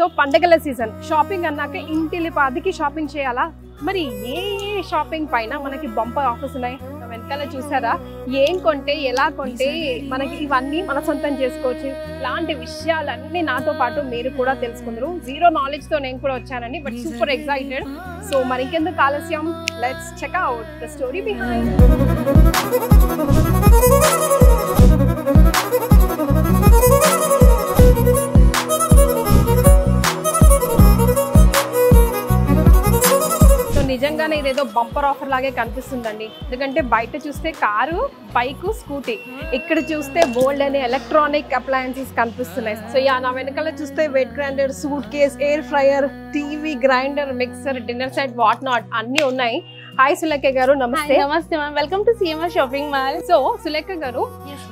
So పండగల season shopping అన్నాక ఇంటిలి పాదికి shopping చేయాలా మరి ఏ ఏ షాపింగ్ పైన మనకి బంపర్ ఆఫర్స్ ఉన్నాయి నా వెనకాల చూసారా ఏం కొంటే ఎలా కొంటే మనకి ఇవన్నీ మన సొంతం చేసుకోవచ్చు ఇలాంటి విషయాలన్నీ నాతో పాటు మీరు కూడా తెలుసుకుందరు జీరో నాలెడ్జ్ తో నేను కూడా వచ్చానండి బట్ సూపర్ ఎక్సైటెడ్ సో మరి ఇంకెందుకు ఆలస్యం let's check out the story behind so నిజంగానే ఇదేదో బంపర్ ఆఫర్ లాగే కనిపిస్తుందండి ఎందుకంటే బయట చూస్తే కారు బైక్ స్కూటీ ఇక్కడ చూస్తే బోల్డ్ అనే ఎలక్ట్రానిక్ అప్లయన్సెస్ కనిపిస్తున్నాయి సో యా నా వెనకాల చూస్తే wet grinder suitcase air fryer TV grinder mixer dinner set what not అన్ని ఉన్నాయి హాయ్ సులేఖ గారు నమస్తే నమస్తే ma'am welcome to CMR shopping mall so Sulekha గారు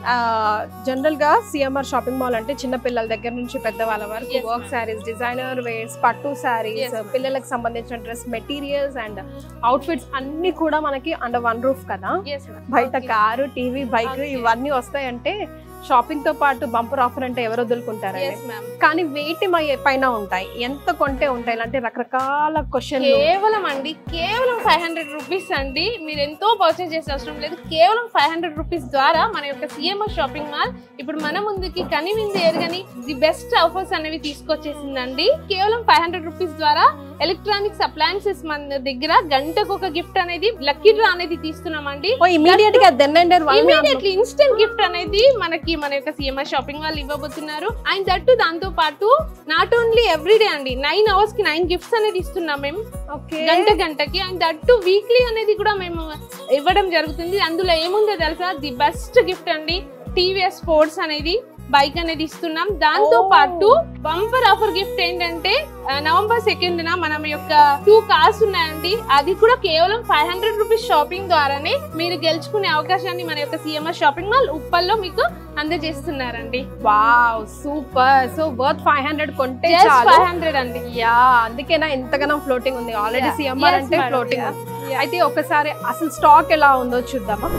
జనరల్ గా సిఎంఆర్ షాపింగ్ మాల్ అంటే చిన్న పిల్లల దగ్గర నుంచి పెద్దవాళ్ళ వరకు Yes, work ma'am. Sarees designer wears పట్టు శారీస్ Yes, ma'am. పిల్లలకు సంబంధించిన డ్రెస్ మెటీరియల్స్ అండ్ అవుట్ఫిట్స్ అన్ని కూడా మనకి అండర్ వన్ రూఫ్ కదా బయట కారు టీవీ బైక్ Okay. ఇవన్నీ వస్తాయంటే షాపింగ్ తో పాటు బంపర్ ఆఫర్ అంటే ఎవరు వదులుకుంటారండి కానీ వేటి మై- పైన ఉంటాయి ఎంత కొంటే ఉంటాయి ఇలాంటి రకరకాల క్వశ్చన్ కేవలం అండి కేవలం ఫైవ్ హండ్రెడ్ రూపీస్ అండి మీరు ఎంతో పర్చేస్ చేసే అవసరం లేదు కేవలం ఫైవ్ హండ్రెడ్ రూపీస్ ద్వారా మన యొక్క సిఎంఆర్ షాపింగ్ మాల్ ఇప్పుడు మన ముందుకి కనివింది ఎరగని ది బెస్ట్ ఆఫర్స్ అనేవి తీసుకొచ్చేసిందండి కేవలం ఫైవ్ హండ్రెడ్ రూపీస్ ద్వారా ఎలక్ట్రానిక్స్ అప్లయన్సెస్ మన దగ్గర గంటకు ఒక గిఫ్ట్ అనేది లక్కీ డ్రా అనేది తీస్తున్నామండి ఇమీడియట్ గా then and immediately instant gift అనేది మనకి మన యొక్క సిఎంఆర్ షాపింగ్ వాళ్ళు ఇవ్వబోతున్నారు అండ్ దట్టు దాంతో పాటు నాట్ ఓన్లీ ఎవ్రీడే అండి నైన్ అవర్స్ కి నైన్ గిఫ్ట్స్ అనేది ఇస్తున్నాం మేము ఓకే గంట గంటకి అండ్ దట్టు వీక్లీ అనేది కూడా మేము ఇవ్వడం జరుగుతుంది అందులో ఏముందో తెలుసా ది బెస్ట్ గిఫ్ట్ అండి టీవీఎస్ స్పోర్ట్స్ అనేది బైక్ అనేది ఇస్తున్నాం దాంతో Oh. పాటు బంపర్ ఆఫర్ గిఫ్ట్ ఏంటంటే ఆ, నవంబర్ సెకండ్ న మనం యొక్క టూ కార్స్ ఉన్నాయండి అది కూడా కేవలం ఫైవ్ హండ్రెడ్ రూపీస్ షాపింగ్ ద్వారానే మీరు గెలుచుకునే అవకాశాన్ని మన యొక్క సిఎంఆర్ షాపింగ్ మాల్ ఉప్పల్లో మీకు అందజేస్తున్నారండి wow super so worth five hundred కొంటే ఫైవ్ చాలు హండ్రెడ్ అండి యా అందుకేనా ఇంతగానం ఫ్లోటింగ్ ఉంది ఆల్రెడీ Yeah. సిఎంఆర్ Yes, అంటే madam. Floating Yeah. ఉంది అయితే ఒకసారి అసలు స్టాక్ ఎలా ఉందో చూద్దామా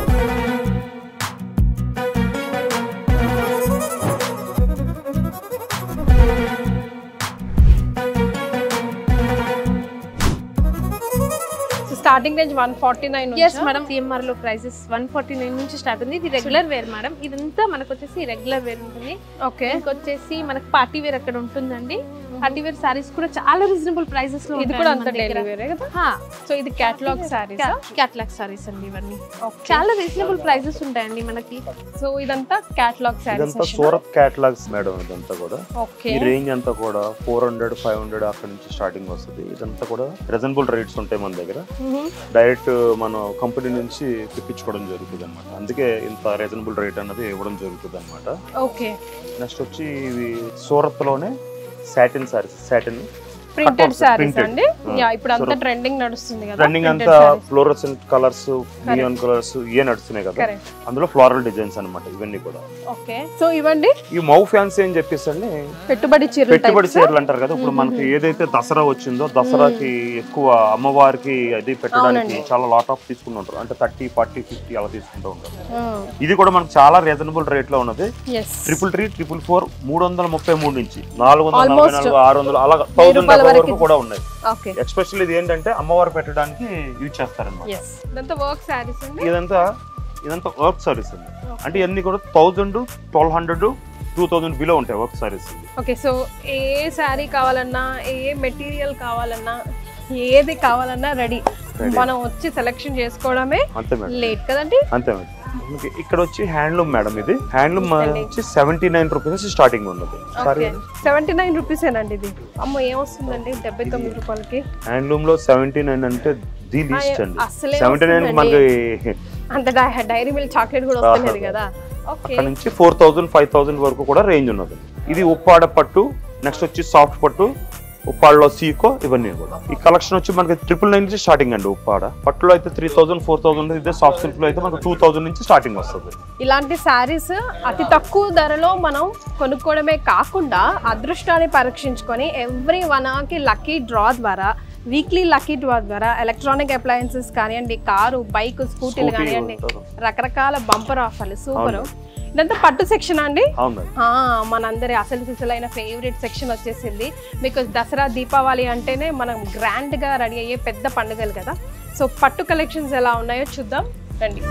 starting range one forty nine yes madam CMR లో ప్రైసెస్ వన్ ఫార్టీ నైన్ నుంచి స్టార్ట్ ఉంది ఇది రెగ్యులర్ వేర్ మేడం ఇదంతా మనకు వచ్చేసి రెగ్యులర్ వేర్ ఉంటుంది ఓకే ఇంకొచ్చేసి మనకు పార్టీ వేర్ అక్కడ ఉంటుందండి పార్టీ వేర్ సారీస్ కూడా చాలా రీజనబుల్ ప్రైసెస్ లో ఇది కూడా అంత డైలీ వేరే కదా సో ఇది క్యాటలాగ్ సారీస్ క్యాట్లాగ్ సారీస్ అండి ఇవన్నీ చాలా రీజనబుల్ ప్రైసెస్ ఉంటాయండి మనకి సో ఇదంతా క్యాటలాగ్ సారీస్ ఇదంతా సూరత్ క్యాటలాగ్స్ మేడం ఇదంతా కూడా ఓకే ఈ రేంజ్ అంతా కూడా ఫోర్ హండ్రెడ్ ఫైవ్ హండ్రెడ్ అక్కడ నుంచి స్టార్టింగ్ వస్తుంది ఇదంతా కూడా రీజనబుల్ రేట్స్ ఉంటాయి మన దగ్గర డైరెక్ట్ మనం కంపెనీ నుంచి తెప్పించుకోవడం జరుగుతుంది అనమాట అందుకే ఇంత రీజనబుల్ రేట్ అన్నది ఇవ్వడం జరుగుతుంది అనమాట ఓకే నెక్స్ట్ వచ్చి ఇవి సూరత్ లోనే satin sarees satin printed Cut-outs, sarees printed. అండి ఆ, యా ఇప్పుడు అంతా so- ట్రెండింగ్ నడుస్తుంది కదా రన్నింగ్ printed అంతా sarees. Fluorescent colours neon colours ఇవే నడుస్తున్నాయి కదా Correct. అందులో ఫ్లోరల్ డిజైన్స్ అన్నమాట ఇవన్నీ కూడా ఓకే సో ఇవ్వండి ఈ మౌ ఫ్యాన్సీ అని చెప్పేసి అండి పెట్టుబడి చీరలు పెట్టుబడి types. చీరలు అంటారు కదా ఇప్పుడు మనకి ఏదైతే దసరా వచ్చిందో దసరాకి ఎక్కువ అమ్మవారికి అది పెట్టడానికి అవునండి. చాలా లాట్ ఆఫ్ తీసుకుని ఉంటారు అంటే థర్టీ ఫార్టీ ఫిఫ్టీ అలా తీసుకుంటూ ఉంటారు Mm, ఇది కూడా మనకు చాలా రీజనబుల్ రేట్ లో ఉన్నది yes. Triple three triple four మూడు వందల ముప్పై మూడు నుంచి నాలుగు వందల నలభై Almost నాలుగు ఆరు వందలు అలా థౌసండ్ రూపాయల వరకు వరకు కూడా ఉన్నాయి ఓకే ఎక్స్పెషల్లీ ఇది ఏంటంటే అమ్మవారు పెట్టడానికి యూజ్ చేస్తారన్నమాట ఎస్ ఇదంతా వర్క్ సారీస్ అండి ఇదంతా ఇదంతా వర్క్ సర్వీస్ అండి అంటే ఇవన్నీ కూడా thousand twelve hundred two thousand below ఉంటాయి వర్క్ సర్వీస్ ఓకే సో ఏ శారీ కావాలన్నా ఏ మెటీరియల్ కావాలన్నా ఏది కావాలన్నా రెడీ Ready. మనం వచ్చి సెలెక్షన్ చేసుకోవడమే అంతే మేడం లేట్ కదండి అంతే మేడం మనకి ఇక్కడ వచ్చి హ్యాండ్లూమ్ మేడం ఇది హ్యాండ్లూమ్ Understanding. వచ్చి సెవెంటీ నైన్ రూపీస్ స్టార్టింగ్ ఉన్నది saree okay seventy nine rupees ఏనండి ఇది అమ్మ ఏమొస్తుందండి డెబ్బై తొమ్మిది రూపాయలకి హ్యాండ్లూమ్ లో సెవెంటీ నైన్ అంటే ది లీస్ట్ అండి అసలే సెవెంటీ నైన్ వస్తుందండి. మనకి అంత డై- డైరీ మిల్క్ చాక్లెట్ కూడా వస్తలేదు కదా ఓకే అక్కడ నుంచి ఫోర్ థౌసండ్ ఫైవ్ థౌసండ్ వరకు కూడా రేంజ్ ఉన్నది ఇది ఉప్పాడ పట్టు నెక్స్ట్ వచ్చి సాఫ్ట్ పట్టు ఉప్పాడలో సీకో ఇవన్నీ కూడా ఈ కలెక్షన్ వచ్చి మనకి ట్రిపుల్ నైన్ నుంచి స్టార్టింగ్ అండి ఉప్పాడ పట్టులో అయితే త్రీ థౌసండ్ ఫోర్ థౌసండ్ ఇదే సాఫ్ట్ సిల్క్ లో అయితే మనకు టూ థౌసండ్ నుంచి స్టార్టింగ్ వస్తుంది ఇలాంటి శారీస్ అతి తక్కువ ధరలో మనం కొనుక్కోవడమే కాకుండా అదృష్టాన్ని పరీక్షించుకొని ఎవ్రీ వన్కి లక్కీ డ్రా ద్వారా వీక్లీ లక్కీ డ్రా ద్వారా ఎలక్ట్రానిక్ అప్లయన్సెస్ కానివ్వండి కారు బైక్ స్కూటీలు Scooty కానివ్వండి ఉంటుంది. రకరకాల బంపర్ ఆఫర్లు సూపర్ అవును. ఇదంతా పట్టు సెక్షన్ అండి అవును మేడం ఆ, మనందరి అసలు సిసలైన ఫేవరెట్ సెక్షన్ వచ్చేసింది బికాస్ దసరా దీపావళి అంటేనే మనం గ్రాండ్గా రెడీ అయ్యే పెద్ద పండుగలు కదా సో పట్టు కలెక్షన్స్ ఎలా ఉన్నాయో చూద్దాం రండి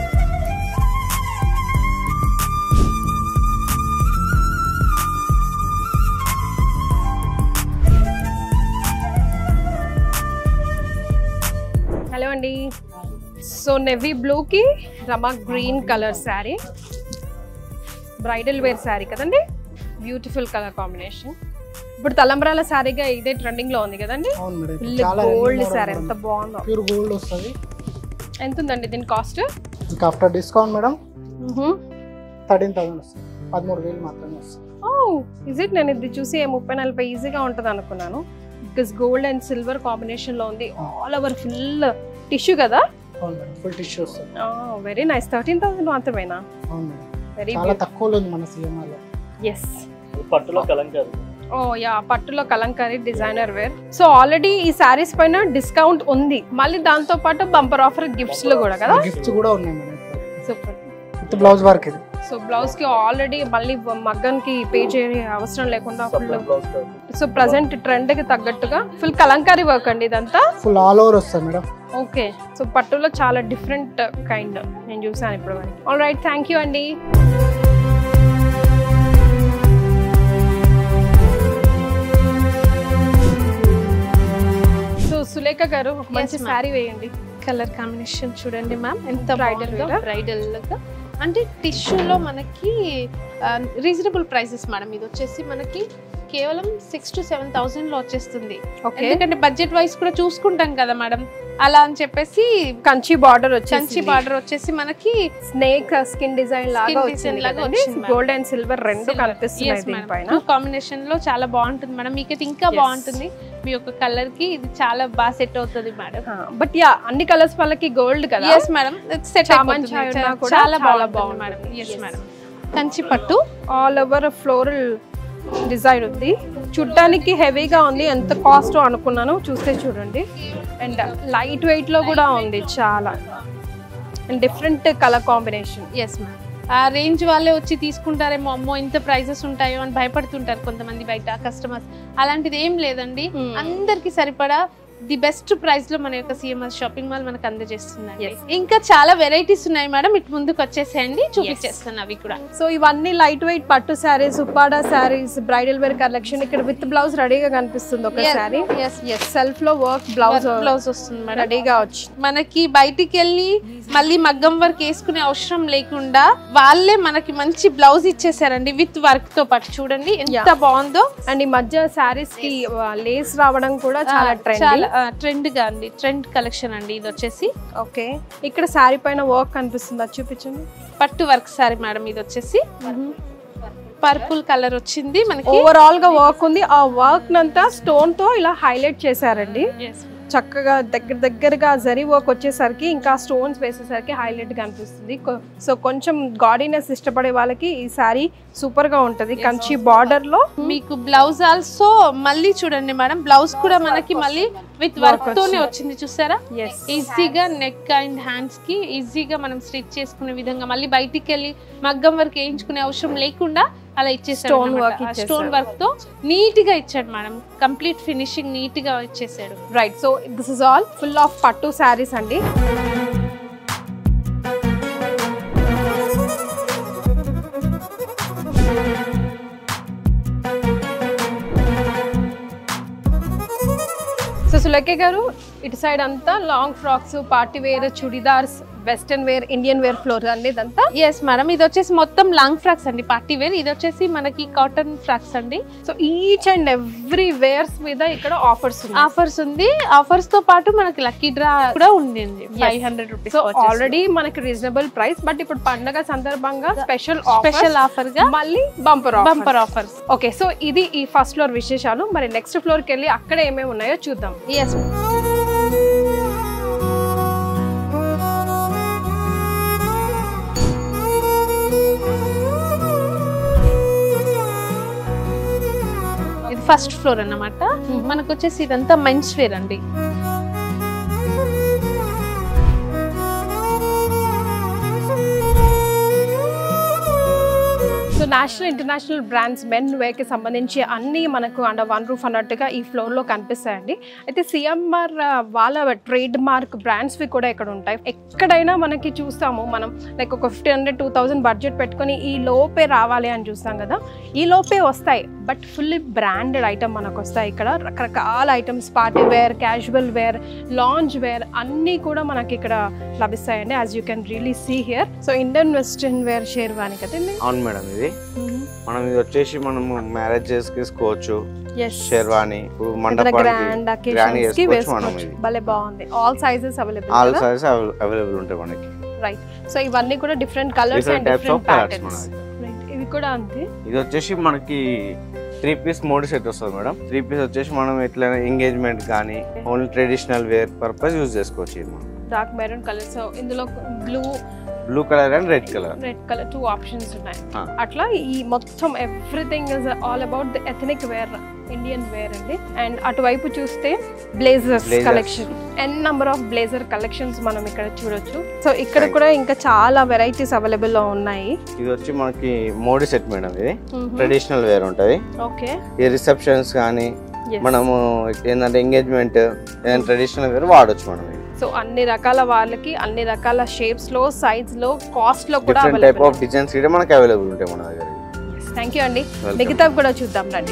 హలో అండి సో నెవీ బ్లూకి రమా green colour saree bridal wear saree కదండి బ్యూటిఫుల్ కలర్ కాంబినేషన్ ఇప్పుడు తలంబ్రాల శారీగా ఇదే ట్రెండింగ్ లో ఉంది కదండి అవును మేడం ఫుల్ గోల్డ్ శారీ ఎంత బాగుందో ప్యూర్ గోల్డ్ వస్తుంది ఎంత ఉందండి దీని కాస్ట్ ఇంకా after discount madam thirteen thousand వస్తుంది పదమూడు వేలు మాత్రమే వస్తుంది ఓ ఇజ్ ఇట్ నేను ఇది చూసి ముప్పై నలభై ఈజీగా ఉంటుంది అనుకున్నాను because gold and silver combination లో ఉంది ఆల్ ఓవర్ ఫుల్ టిష్యూ కదా అవును మేడం ఫుల్ టిష్యూ వస్తుంది వెరీ నైస్ థర్టీన్ థౌసండ్ మాత్రమేనా అవును మేడం వెరీ చాలా తక్కువలో ఉంది మన సీఎంఆర్లో ఎస్ పట్టులో కలంకారు ఓ యా పట్టులో kalamkari designer wear so already ఈ శారీస్ పైన డిస్కౌంట్ ఉంది మళ్ళీ దాంతో పాటు బంపర్ ఆఫర్ గిఫ్ట్స్ లో కూడా కదా గిఫ్ట్స్ కూడా ఉన్నాయి madam super with blouse work ఇది సో బ్లౌజ్ కి ఆల్రెడీ మళ్ళీ మగ్గన్ కి పే చేయ అవసరం లేకుండా full blouse so present trend కి తగ్గట్టుగా ఫుల్ కలంకారీ వర్క్ అండి ఇదంతా ఫుల్ ఆల్ ఓవర్ వస్తుంది మేడం ఓకే సో పట్టులో చాలా డిఫరెంట్ కైండ్ నేను చూసాను ఇప్పుడు ఆల్ రైట్ థ్యాంక్ యూ అండి సో సులేఖ గారు ఒక మంచి ma'am. శారీ వేయండి కలర్ కాంబినేషన్ చూడండి మ్యామ్ ఎంత Bridal బ్రైడల్ wear ఆ? బ్రైడల్ అంటే టిష్యూలో మనకి రీజనబుల్ ప్రైసెస్ మేడం ఇది వచ్చేసి మనకి కేవలం సిక్స్ టు సెవెన్ థౌసండ్ లో వచ్చేస్తుంది ఓకే ఎందుకంటే బడ్జెట్ వైస్ కూడా చూసుకుంటాం కదా మేడం అలా అని చెప్పేసి కంచి బార్డర్ వచ్చి కంచి బార్డర్ వచ్చేసి మనకి స్నేక్ స్కిన్ డిజైన్ లాగా Skin వచ్చింది design లాగా కదండి వచ్చింది, madam. గోల్డ్ అండ్ సిల్వర్ రెండు కనిపిస్తున్నాయి దీనిపైన కాంబినేషన్ లో చాలా బాగుంటుంది మేడం మీకైతే ఇంకా Yes. బాగుంటుంది మీ యొక్క కలర్ కి ఇది చాలా బాగా సెట్ అవుతుంది మేడం బట్ యా అన్ని కలర్స్ వాళ్ళకి గోల్డ్ కదా ఎస్ మేడం సెట్ చామంతి చాయ్ ఉన్నా కూడా చాలా చాలా బాగా బాగుంది మేడం ఎస్ మేడం కంచి పట్టు ఆల్ ఓవర్ ఫ్లోరల్ డిజైన్ ఉంది చూడ్డానికి హెవీగా ఉంది ఎంత కాస్ట్ అనుకున్నాను చూస్తే చూడండి అండ్ లైట్ వెయిట్ లో కూడా ఉంది చాలా and different colour combination yes ma'am ఆ రేంజ్ వాళ్ళే వచ్చి తీసుకుంటారేమో అమ్మో ఇంత ప్రైజెస్ ఉంటాయో అని భయపడుతుంటారు కొంతమంది బయట కస్టమర్స్ అలాంటిది ఏం లేదండి Hmm. అందరికి సరిపడా ది బెస్ట్ ప్రైస్ లో మన యొక్క సిఎంఆర్ షాపింగ్ మాల్ మనకు అందజేస్తుంది Yes. ఇంకా చాలా వెరైటీస్ ఉన్నాయి మేడం ఇటు ముందుకు వచ్చేసేయండి చూపించేస్తాను అవి కూడా సో ఇవన్నీ లైట్ వెయిట్ పట్టు saris Uppada saris bridal wear collection ఇక్కడ విత్ బ్లౌజ్ రెడీగా కనిపిస్తుంది ఒక శారీ ఎస్ ఎస్ సెల్ఫ్ లో వర్క్ బ్లౌజ్ బ్లౌజ్ వస్తుంది మేడం రెడీగా వచ్చి మనకి బయటికి వెళ్ళి మళ్ళీ మగ్గం వర్క్ వేసుకునే అవసరం లేకుండా వాళ్ళే మనకి మంచి బ్లౌజ్ ఇచ్చేసారండి విత్ వర్క్ తో పాటు చూడండి ఎంత Yeah. బాగుందో అండ్ ఈ మధ్య శారీస్ కి లేస్ రావడం కూడా చాలా ట్రెండ్ చాలా ట్రెండ్ గా అండి ట్రెండ్ కలెక్షన్ అండి ఇది వచ్చేసి ఓకే ఇక్కడ శారీ పైన వర్క్ కనిపిస్తుంది అది చూపించండి పట్టు వర్క్ సారీ మేడం ఇది వచ్చేసి పర్పుల్ కలర్ వచ్చింది మనకి ఓవరాల్ గా వర్క్ ఉంది ఆ వర్క్ నంతా స్టోన్ తో ఇలా హైలైట్ చేశారండి Yes. చక్కగా దగ్గర దగ్గరగా జరీ వర్క్ వచ్చేసరికి ఇంకా స్టోన్స్ వేసేసరికి హైలైట్ గా అనిపిస్తుంది సో కొంచెం గాడీనెస్ ఇష్టపడే వాళ్ళకి ఈ శారీ సూపర్ గా ఉంటది కంచి బార్డర్ లో మీకు బ్లౌజ్ ఆల్సో మళ్ళీ చూడండి మేడం బ్లౌజ్ కూడా మనకి మళ్ళీ విత్ వర్క్ తోనే వచ్చింది చూసారా ఎస్ ఈజీగా నెక్ అండ్ హ్యాండ్స్ కి ఈజీగా మనం స్టిచ్ చేసుకునే విధంగా మళ్ళీ బయటికి వెళ్ళి మగ్గం వర్క్ వేయించుకునే అవసరం లేకుండా అలా ఇచ్చేసాడు Stone work స్టోన్ ఇచ్చేసాడు. వర్క్ తో నీట్ గా ఇచ్చాడు మేడం కంప్లీట్ ఫినిషింగ్ నీట్ గా ఇచ్చేసాడు right so this is all full of పట్టు శారీస్ అండి సో సులకే గారు ఇటు సైడ్ అంతా long frocks party wear churidars western wear Indian wear floor అండి ఇదంతా ఎస్ మేడం ఇది వచ్చేసి మొత్తం లాంగ్ ఫ్రాక్స్ అండి పార్టీ వేర్ ఇది వచ్చేసి మనకి కాటన్ ఫ్రాక్స్ అండి so each and every wears మీద ఇక్కడ ఆఫర్స్ ఉన్నాయి ఆఫర్స్ ఉంది ఆఫర్స్ తో పాటు మనకి లక్కీ డ్రా కూడా ఉండింది five hundred rupees so already మనకి రీజనబుల్ ప్రైస్ బట్ ఇప్పుడు పండగ సందర్భంగా స్పెషల్ స్పెషల్ ఆఫర్ గా మళ్ళీ bumper bumper offers okay so ఇది ఈ ఫస్ట్ ఫ్లోర్ విశేషాలు మరి నెక్స్ట్ ఫ్లోర్ కి వెళ్ళి అక్కడ ఏమేమి ఉన్నాయో చూద్దాం ఎస్ ఇది ఫస్ట్ ఫ్లోర్ అన్నమాట మనకు వచ్చేసి ఇదంతా మెన్స్ వేర్ అండి so national international brands men వేర్కి సంబంధించి అన్నీ మనకు అండర్ వన్ రూఫ్ అన్నట్టుగా ఈ ఫ్లోర్లో కనిపిస్తాయండి అయితే సిఎంఆర్ వాళ్ళ ట్రేడ్ మార్క్ బ్రాండ్స్వి కూడా ఇక్కడ ఉంటాయి ఎక్కడైనా మనకి చూస్తాము మనం లైక్ ఒక fifteen hundred two thousand budget పెట్టుకొని ఈ లోపే రావాలి అని చూస్తాం కదా ఈ లోపే వస్తాయి బట్ ఫుల్లీ బ్రాండెడ్ ఐటమ్ మనకు వస్తాయి ఇక్కడ రకరకాల items party wear casual wear lounge wear అన్నీ కూడా మనకి ఇక్కడ లభిస్తాయండి as you can really see here so Indian western wear sherwani కదండి అవును మేడం ఇది మనం ఇది వచ్చేసి మనము మ్యారేజ్ చేసుకోవచ్చు ఎస్ షెర్వాణి ఇప్పుడు గ్రాండ్ మండపానికి అకేషన్స్ కి వేసుకోవచ్చు మనం వేసుకోవచ్చు ఇది. భలే బాగుంది all sizes available all size available ఉంటాయి మనకి రైట్ సో ఇవన్నీ కూడా different colours Different and types of different colours patterns మనది. రైట్ ఇవి కూడా అంతే ఇది వచ్చేసి మనకి త్రీ పీస్ మోడీ సెట్ వస్తుంది మేడం త్రీ పీస్ వచ్చేసి మనం ఎట్లైనా ఎంగేజ్మెంట్ కానీ only traditional wear purpose use చేసుకోవచ్చు ఇది మనం డార్క్ మెరూన్ కలర్ సో ఇందులో blue blue colour and red colour red colour two options ఉన్నాయి Ah. అట్లా ఈ మొత్తం everything is all about the ethnic wear Indian wear అండి అండ్ అటువైపు చూస్తే blazers Blazers. Collection n number of blazer collections మనం ఇక్కడ చూడొచ్చు సో ఇక్కడ Thank కూడా ఇంకా చాలా వెరైటీస్ అవైలబుల్ లో ఉన్నాయి ఇది వచ్చి మనకి మోడీ సెట్ మేడం ఇది ట్రెడిషనల్ వేర్ ఉంటుంది ఓకే ఈ రిసెప్షన్స్ కానీ మనము ఏంటంటే ఎంగేజ్మెంట్ ఏదైనా ట్రెడిషనల్ వేర్ వాడొచ్చు మనం ఇది. సో అన్ని రకాల వాళ్ళకి అన్ని రకాల షేప్స్ లో సైజ్ లో కాస్ట్ లో కూడా different type available of designs కూడా మనకి అవైలబుల్ ఉంటాయి మన దగ్గర థ్యాంక్ యూ అండి Welcome. మిగతావి కూడా చూద్దాం రండి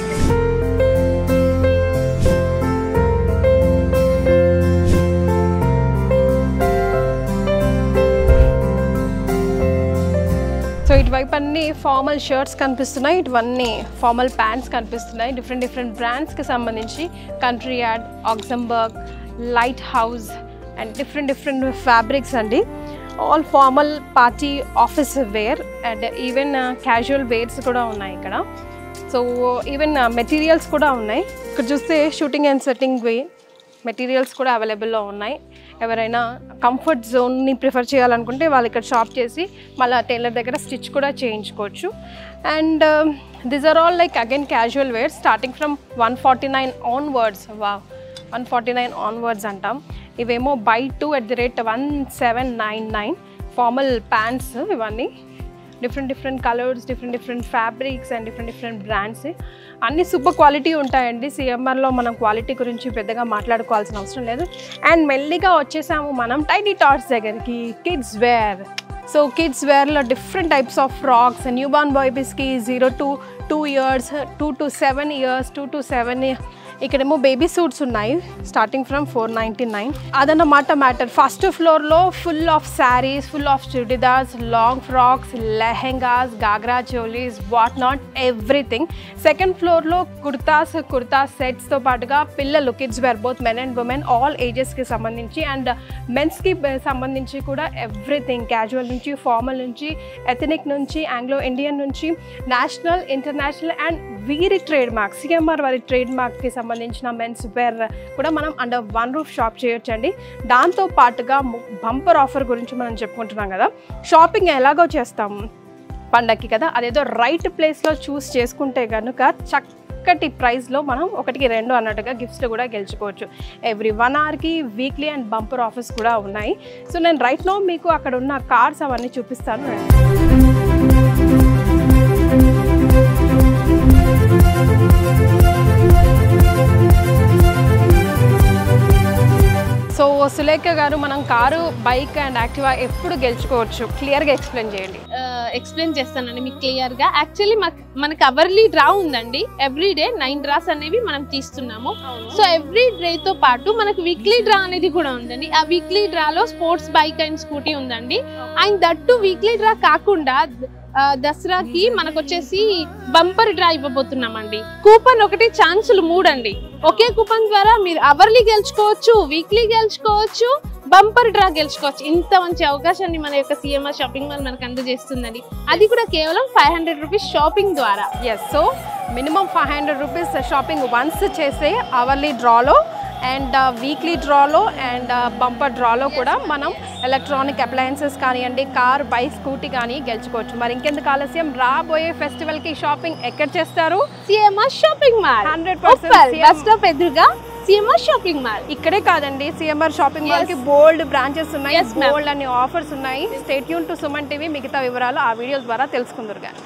సో ఇటువైపు అన్ని ఫార్మల్ షర్ట్స్ కనిపిస్తున్నాయి ఇటువన్నీ ఫార్మల్ ప్యాంట్స్ కనిపిస్తున్నాయి డిఫరెంట్ డిఫరెంట్ బ్రాండ్స్కి సంబంధించి కంట్రీ యాడ్ Oxemberg light house and different different fabrics అండి all formal party office wear and even casual wears కూడా ఉన్నాయి ఇక్కడ సో ఈవెన్ మెటీరియల్స్ కూడా ఉన్నాయి ఇక్కడ చూస్తే shirting and suiting wear materials కూడా అవైలబుల్లో ఉన్నాయి ఎవరైనా కంఫర్ట్ జోన్ని ప్రిఫర్ చేయాలనుకుంటే వాళ్ళు ఇక్కడ షాప్ చేసి మళ్ళీ టైలర్ దగ్గర స్టిచ్ కూడా చేయించుకోవచ్చు and this are all like again casual wear starting from one forty nine onwards వా వన్ ఫార్టీ నైన్ ఆన్వర్డ్స్ అంటాం ఇవేమో by two at the rate one seven nine nine formal pants ఇవన్నీ different different colours different different fabrics and different different brands అన్ని super quality ఉంటాయండి సిఎంఆర్లో మనం quality గురించి పెద్దగా మాట్లాడుకోవాల్సిన అవసరం లేదు అండ్ మెల్లిగా వచ్చేసాము మనం టైనీ టాట్స్ దగ్గరికి కిడ్స్ వేర్ సో కిడ్స్ వేర్లో different types of frocks new born బాయ్బీస్కి zero to two years two to seven years two to seven ఇక్కడేమో బేబీ సూట్స్ ఉన్నాయి starting from four ninety nine అదన్నమాట matter first ఫ్లోర్లో full of saris full of churidars long frocks lehengas ghagra cholis what not everything second ఫ్లోర్లో కుర్తాస్ కుర్తా సెట్స్తో పాటుగా పిల్లలు kids wear both men and women all ఏజెస్కి సంబంధించి అండ్ మెన్స్కి సంబంధించి కూడా ఎవ్రీథింగ్ క్యాజువల్ నుంచి ఫార్మల్ నుంచి ఎథనిక్ నుంచి ఆంగ్లో ఇండియన్ నుంచి నేషనల్ ఇంటర్నేషనల్ అండ్ వీరి ట్రేడ్ మార్క్ సిఎంఆర్ వారి ట్రేడ్ మార్క్కి సంబంధించిన మెన్స్ వేర్ కూడా మనం అండర్ వన్ రూఫ్ షాప్ చేయొచ్చండి దాంతో పాటుగా బంపర్ ఆఫర్ గురించి మనం చెప్పుకుంటున్నాం కదా షాపింగ్ ఎలాగో చేస్తాము పండక్కి కదా అదేదో రైట్ ప్లేస్లో చూస్ చేసుకుంటే కనుక చక్కటి ప్రైస్లో మనం ఒకటికి రెండు అన్నట్టుగా గిఫ్ట్స్ కూడా గెలుచుకోవచ్చు ఎవ్రీ వన్ అవర్కి వీక్లీ అండ్ బంపర్ ఆఫర్స్ కూడా ఉన్నాయి సో నేను రైట్లో మీకు అక్కడ ఉన్న కార్డ్స్ అవన్నీ చూపిస్తాను సో సులేఖ గారు మనం కారు బైక్ అండ్ యాక్టివా ఎప్పుడు గెలుచుకోవచ్చు క్లియర్గా ఎక్స్ప్లెయిన్ చేయండి ఎక్స్ప్లెయిన్ చేస్తానండి మీకు క్లియర్ గా యాక్చువల్లీ మనకి అవర్లీ డ్రా ఉందండి ఎవ్రీ డే నైన్ డ్రాస్ అనేవి మనం తీస్తున్నాము సో ఎవ్రీ డే తో పాటు మనకు వీక్లీ డ్రా అనేది కూడా ఉందండి ఆ వీక్లీ డ్రాలో స్పోర్ట్స్ బైక్ అండ్ స్కూటీ ఉందండి అండ్ దట్టు వీక్లీ డ్రా కాకుండా ఆ, దసరాకి మనకు వచ్చేసి బంపర్ డ్రా ఇవ్వబోతున్నామండి కూపన్ ఒకటి ఛాన్సులు మూడండి ఒకే కూపన్ ద్వారా మీరు అవర్లీ గెలుచుకోవచ్చు వీక్లీ గెలుచుకోవచ్చు బంపర్ డ్రా గెలుచుకోవచ్చు ఇంత మంచి అవకాశాన్ని మన యొక్క సిఎంఆర్ షాపింగ్ మాల్ మనకు అందజేస్తుందండి అది కూడా కేవలం ఫైవ్ హండ్రెడ్ రూపీస్ షాపింగ్ ద్వారా yes so minimum five hundred rupees shopping once చేసే అవర్లీ డ్రాలో అండ్ వీక్లీ డ్రాలో అండ్ బంపర్ డ్రాలో కూడా మనం ఎలక్ట్రానిక్ అప్లయన్సెస్ కానివ్వండి కార్ బైక్ స్కూటీ కానీ గెలుచుకోవచ్చు మరి ఇంకెందుకు ఆలస్యం రాబోయే ఫెస్టివల్కి షాపింగ్ ఎక్కడ చేస్తారు CMR shopping mall 100% bus stop ఎదురుగా సిఎంఆర్ షాపింగ్ మాల్ ఇక్కడే కాదండి సిఎంఆర్ షాపింగ్ మాల్ Yes. కి బోల్డ్ బ్రాంచెస్ ఉన్నాయి Yes, ma'am. బోల్డ్ అన్ని ఆఫర్స్ ఉన్నాయి స్టేట్ యూన్ టు సుమన్ టీవీ మిగతా వివరాలు ఆ వీడియోస్ ద్వారా తెలుసుకుందరుగా